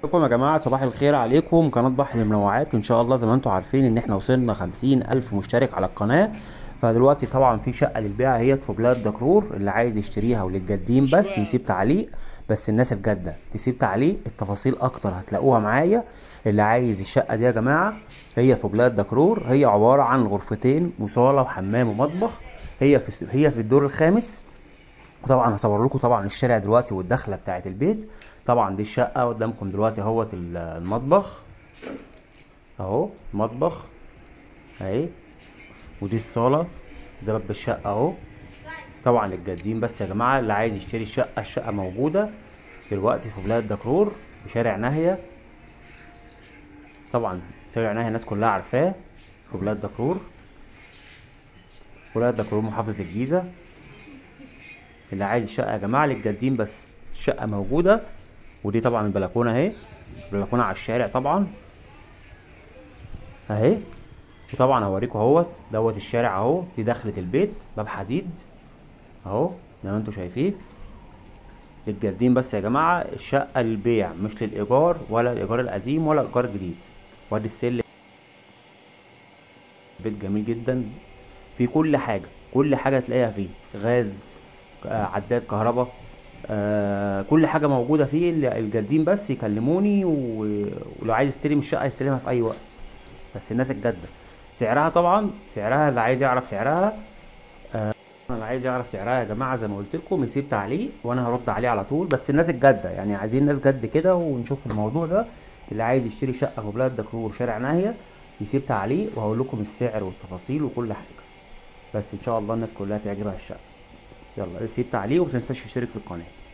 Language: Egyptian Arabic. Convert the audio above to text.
لكم يا جماعة صباح الخير عليكم قناة بحر المنوعات ان شاء الله زي ما انتم عارفين ان احنا وصلنا خمسين الف مشترك على القناة فدلوقتي طبعا في شقة للبيع اهيت في بلاد دكرور اللي عايز يشتريها وللجادين بس يسيب تعليق بس الناس الجادة تسيب تعليق التفاصيل اكتر هتلاقوها معايا اللي عايز الشقة دي يا جماعة هي في بلاد دكرور هي عبارة عن غرفتين وصالة وحمام ومطبخ هي في هي في الدور الخامس وطبعا هصور لكم طبعا الشارع دلوقتي والدخله بتاعه البيت طبعا دي الشقه قدامكم دلوقتي اهوت ال- المطبخ اهو مطبخ اهي ودي الصاله ده باب الشقه اهو طبعا للجادين بس يا جماعه اللي عايز يشتري الشقه الشقه موجوده دلوقتي في بلاد دكرور في شارع ناهيه طبعا شارع ناهيه الناس كلها عارفاه في بلاد دكرور بلاد دكرور محافظه الجيزه اللي عايز الشقة يا جماعة للجادين بس الشقة موجودة ودي طبعا البلكونة اهي البلكونة على الشارع طبعا اهي وطبعا هوريكم اهوت دوت الشارع اهو دي دخلة البيت باب حديد اهو زي ما انتم شايفين للجادين بس يا جماعة الشقة للبيع مش للإيجار ولا الإيجار القديم ولا الإيجار الجديد وادي السلم بيت جميل جدا في كل حاجة كل حاجة تلاقيها فيه غاز آه، عداد كهرباء آه، كل حاجة موجودة فيه ال- الجادين بس يكلموني و- ولو عايز يستلم الشقة يستلمها في أي وقت بس الناس الجادة سعرها طبعا سعرها اللي عايز يعرف سعرها اللي عايز يعرف سعرها يا جماعة زي ما قلت لكم يسيب تعليق وأنا هرد عليه على طول بس الناس الجادة يعني عايزين ناس جد كده ونشوف الموضوع ده اللي عايز يشتري شقة في بلاد دكرور شارع ناهية يسيب تعليق وهقول لكم السعر والتفاصيل وكل حاجة بس إن شاء الله الناس كلها تعجبها الشقة يلا سيب تعليق ومتنساش تشترك في القناة